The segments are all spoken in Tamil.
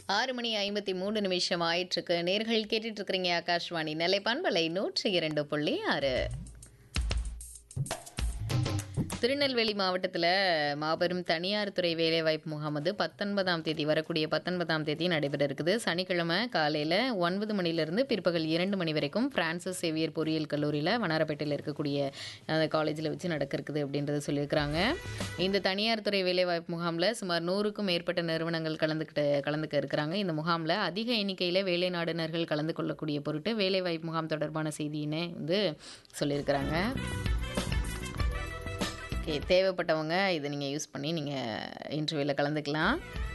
ஆறு மணி ஐம்பத்தி மூணு நிமிஷம் ஆயிட்டிருக்கு நேர்கள் கேட்டுட்டு இருக்கிறீங்க ஆகாஷ்வாணி நெல்லை பண்பலை நூற்றி இரண்டு புள்ளி ஆறு திருநெல்வேலி மாவட்டத்தில் மாபெரும் தனியார் துறை வேலைவாய்ப்பு முகாம் வந்து பத்தொன்பதாம் தேதி வரக்கூடிய பத்தொன்பதாம் தேதி நடைபெற இருக்குது சனிக்கிழமை காலையில் ஒன்பது மணிலேருந்து பிற்பகல் இரண்டு மணி வரைக்கும் பிரான்சிஸ் சேவியர் பொறியியல் கல்லூரியில் வண்ணாரப்பேட்டையில் இருக்கக்கூடிய அந்த காலேஜில் வச்சு நடக்க இருக்குது அப்படின்றத சொல்லியிருக்கிறாங்க இந்த தனியார் துறை வேலைவாய்ப்பு முகாமில் சுமார் நூறுக்கும் மேற்பட்ட நிறுவனங்கள் கலந்துக்கிட்டு கலந்துக்க இருக்கிறாங்க இந்த முகாமில் அதிக எண்ணிக்கையில் வேலை நாடுனர்கள் கலந்து கொள்ளக்கூடிய பொருட்டு வேலைவாய்ப்பு முகாம் தொடர்பான செய்தியினை வந்து சொல்லியிருக்கிறாங்க ஓகே தேவைப்பட்டவங்க இதை நீங்கள் யூஸ் பண்ணி நீங்கள் இன்டர்வியூவில் கலந்துக்கலாம்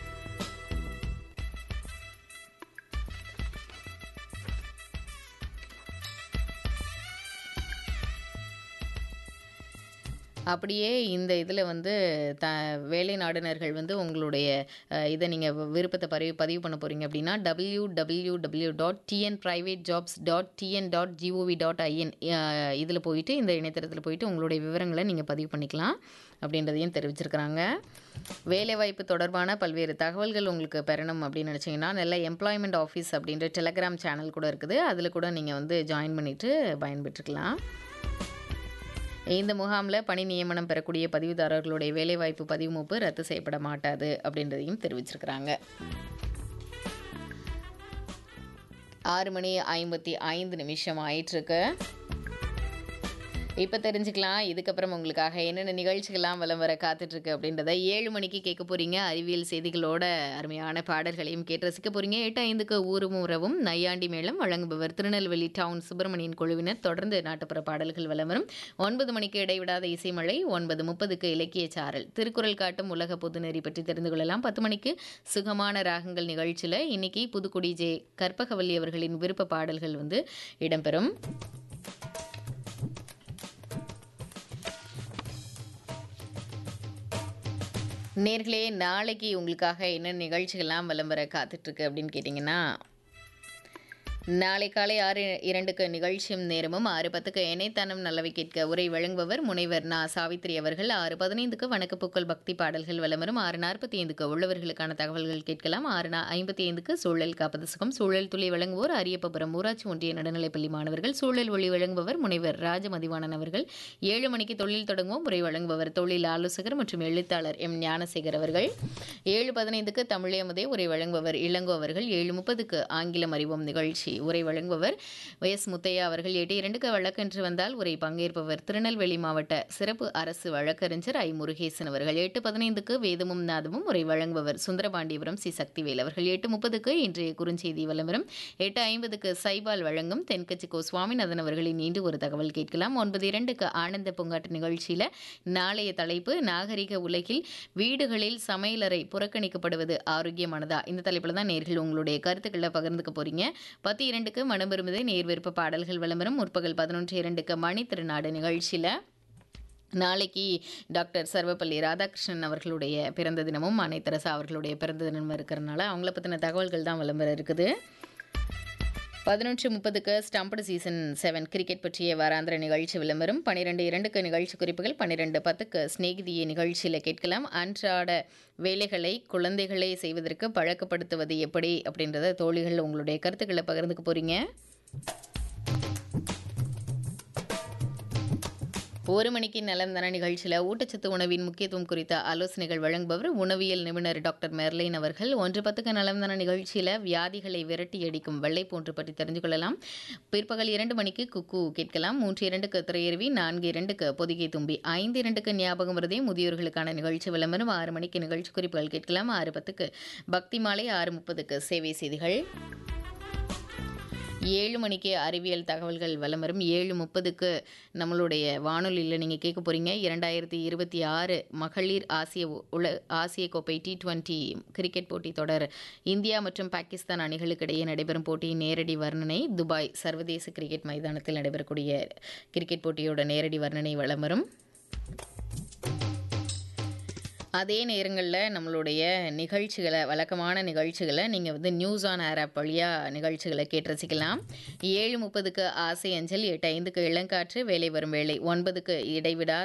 அப்படியே இந்த இதில் வந்து த வேலை நாடுனர்கள் வந்து உங்களுடைய அஹ், இதை நீங்கள் விருப்பத்தை பதிவு பதிவு பண்ண போகிறீங்க அப்படின்னா W W W dot TN private jobs dot TN dot GOV dot IN இதில் போயிட்டு இந்த இணையதளத்தில் போயிட்டு உங்களுடைய விவரங்களை நீங்கள் பதிவு பண்ணிக்கலாம் அப்படின்றதையும் தெரிவிச்சிருக்கிறாங்க வேலைவாய்ப்பு தொடர்பான பல்வேறு தகவல்கள் உங்களுக்கு பெறணும் அப்படின்னு நினச்சிங்கன்னா நல்ல எம்ப்ளாய்மெண்ட் ஆஃபீஸ் அப்படின்ற டெலகிராம் சேனல் கூட இருக்குது அதில் கூட நீங்கள் வந்து ஜாயின் பண்ணிவிட்டு பயன்பெற்றுக்கலாம் இந்த முகாமில் பணி நியமனம் பெறக்கூடிய பதிவுதாரர்களுடைய வேலைவாய்ப்பு பதிவு மூப்பு ரத்து செய்யப்பட மாட்டாது அப்படின்றதையும் தெரிவிச்சிருக்கிறாங்க ஆறு மணி ஐம்பத்தி ஐந்து நிமிஷம் ஆயிட்டிருக்கு இப்போ தெரிஞ்சுக்கலாம் இதுக்கப்புறம் உங்களுக்காக என்னென்ன நிகழ்ச்சிகள்லாம் வலம் வர காத்துட்ருக்கு அப்படின்றத ஏழு மணிக்கு கேட்க போகிறீங்க அறிவியல் செய்திகளோட அருமையான பாடல்களையும் கேட்டு ரசிக்க போகிறீங்க எட்டு ஐந்துக்கு ஊரும் உறவும் நையாண்டி மேளம் வழங்குபவர் திருநெல்வேலி டவுன் சுப்பிரமணியன் குழுவினர் தொடர்ந்து நாட்டுப்புற பாடல்கள் வலம் வரும் ஒன்பது மணிக்கு இடைவிடாத இசைமழை ஒன்பது முப்பதுக்கு இலக்கிய சாரல் திருக்குறள் காட்டும் உலக பொதுநெறி பற்றி தெரிந்து கொள்ளலாம் பத்து மணிக்கு சுகமான ராகங்கள் நிகழ்ச்சியில் இன்னைக்கு புதுக்குடி ஜே கற்பகவல்லி அவர்களின் விருப்ப பாடல்கள் வந்து இடம்பெறும் நேர்களே நாளைக்கு உங்களுக்காக என்ன நிகழ்ச்சிகள்லாம் விளம்பர காத்துட்ருக்கு அப்படின்னு கேட்டிங்கன்னா நாளை காலை ஆறு இரண்டுக்கு நிகழ்ச்சியும் நேரமும் ஆறு பத்துக்கு இணைத்தனம் நல்லவை கேட்க உரை வழங்குபவர் முனைவர் நா சாவித்ரி அவர்கள் ஆறு பதினைந்துக்கு வணக்கப்பூக்கள் பக்தி பாடல்கள் விளம்பரம் ஆறு நாற்பத்தி ஐந்துக்கு உள்ளவர்களுக்கான தகவல்கள் கேட்கலாம் ஆறு நா ஐம்பத்தி ஐந்துக்கு சூழல் காப்பது சுகம் சூழல் துளி வழங்குவோர் அரியப்பபுரம் ஊராட்சி ஒன்றிய நடுநிலைப்பள்ளி மாணவர்கள் சூழல் ஒளி வழங்குபவர் முனைவர் ராஜமதிவாணன் அவர்கள் ஏழு மணிக்கு தொழில் தொடங்குவோம் உரை வழங்குபவர் தொழில் ஆலோசகர் மற்றும் எழுத்தாளர் எம் ஞானசேகர் அவர்கள் ஏழு பதினைந்துக்கு தமிழேமதே உரை வழங்குபவர் இளங்கோ அவர்கள் ஏழு முப்பதுக்கு ஆங்கிலம் அறிவோம் நிகழ்ச்சி உரை வழங்குபவர் எஸ் முத்தையா அவர்கள் எட்டு இரண்டுக்கு வழக்கென்று வந்தால் உரை பங்கேற்பவர் திருநெல்வேலி மாவட்ட சிறப்பு அரசு வழக்கறிஞர் ஐ முருகேசன் அவர்கள் எட்டு பதினைந்துக்கு வேதமும் நாதமும் உரை வழங்குபவர் சுந்தரபாண்டியபுரம் சி சக்திவேல் அவர்கள் எட்டு முப்பதுக்கு இன்றைய குறுஞ்செய்தி விளம்பரம் எட்டு ஐம்பதுக்கு சைபால் வழங்கும் தென்கட்சி கோ சுவாமிநாதன் அவர்களின் இன்று ஒரு தகவல் கேட்கலாம் ஒன்பது இரண்டுக்கு ஆனந்த பூங்காட்டு நிகழ்ச்சியில் நாளைய தலைப்பு நாகரிக உலகில் வீடுகளில் சமையலறை புறக்கணிக்கப்படுவது ஆரோக்கியமானதா இந்த தலைப்பில் தான் நேர்கள் உங்களுடைய கருத்துக்களை பகிர்ந்துக்க போறீங்க பத்து இரண்டுக்கு மனம் விரும்புதே நேர் விருப்ப பாடல்கள் விளம்பரம் முற்பகல் பதினொன்று இரண்டுக்கு மணி திருநாடு நிகழ்ச்சியில் நாளைக்கு டாக்டர் சர்வப்பள்ளி ராதாகிருஷ்ணன் அவர்களுடைய பிறந்த தினமும் அனைத்தரசா அவர்களுடைய பிறந்த தினமும் இருக்கிறனால அவங்கள பற்றின தகவல்கள் தான் விளம்பரம் இருக்குது பதினொன்று முப்பதுக்கு ஸ்டம்படு சீசன் செவன் கிரிக்கெட் பற்றிய வாராந்திர நிகழ்ச்சி விளம்பரம் பன்னிரெண்டு இரண்டுக்கு நிகழ்ச்சி குறிப்புகள் பன்னிரெண்டு பத்துக்கு ஸ்நேகிதிய நிகழ்ச்சியில் கேட்கலாம் அன்றாட வேலைகளை குழந்தைகளே செய்வதற்கு பழக்கப்படுத்துவது எப்படி அப்படின்றத தோழிகள் உங்களுடைய கருத்துக்களை பகிர்ந்துக்க போகிறீங்க ஒரு மணிக்கு நலம் தன நிகழ்ச்சியில் ஊட்டச்சத்து உணவின் முக்கியத்துவம் குறித்த ஆலோசனைகள் வழங்குபவர் உணவியல் நிபுணர் டாக்டர் மெர்லைன் அவர்கள் ஒன்று பத்துக்கு நலம் தன நிகழ்ச்சியில் வியாதிகளை விரட்டி அடிக்கும் வெள்ளை போன்று பற்றி தெரிந்து கொள்ளலாம் பிற்பகல் இரண்டு மணிக்கு குக்கு கேட்கலாம் மூன்று இரண்டுக்கு திரையருவி நான்கு இரண்டுக்கு பொதிகை தும்பி ஐந்து இரண்டுக்கு ஞாபகம் வருதே முதியோர்களுக்கான நிகழ்ச்சி விளம்பரம் ஆறு மணிக்கு நிகழ்ச்சி குறிப்புகள் கேட்கலாம் ஆறு பத்துக்கு பக்தி மாலை ஆறு முப்பதுக்கு சேவை செய்திகள் ஏழு மணிக்கு அறிவியல் தகவல்கள் விளம்பரம் ஏழு முப்பதுக்கு நம்மளுடைய வானொலியில் நீங்கள் கேட்க போகிறீங்க இரண்டாயிரத்தி இருபத்தி ஆறு மகளிர் ஆசிய உல ஆசிய கோப்பை டி டுவெண்ட்டி கிரிக்கெட் போட்டி தொடர் இந்தியா மற்றும் பாகிஸ்தான் அணிகளுக்கு இடையே நடைபெறும் போட்டியின் நேரடி வர்ணனை துபாய் சர்வதேச கிரிக்கெட் மைதானத்தில் நடைபெறக்கூடிய கிரிக்கெட் போட்டியோட நேரடி வர்ணனை விளம்பரம் அதே நேரங்களில் நம்மளுடைய நிகழ்ச்சிகளை வழக்கமான நிகழ்ச்சிகளை நீங்கள் வந்து நியூஸ் ஆன் ஏர் ஆப் வழியாக நிகழ்ச்சிகளை கேட்டு ரசிக்கலாம் ஏழு முப்பதுக்கு ஆசை அஞ்சல் எட்டு ஐந்துக்கு இளங்காற்று வேலை வரும் வேலை ஒன்பதுக்கு இடைவிடா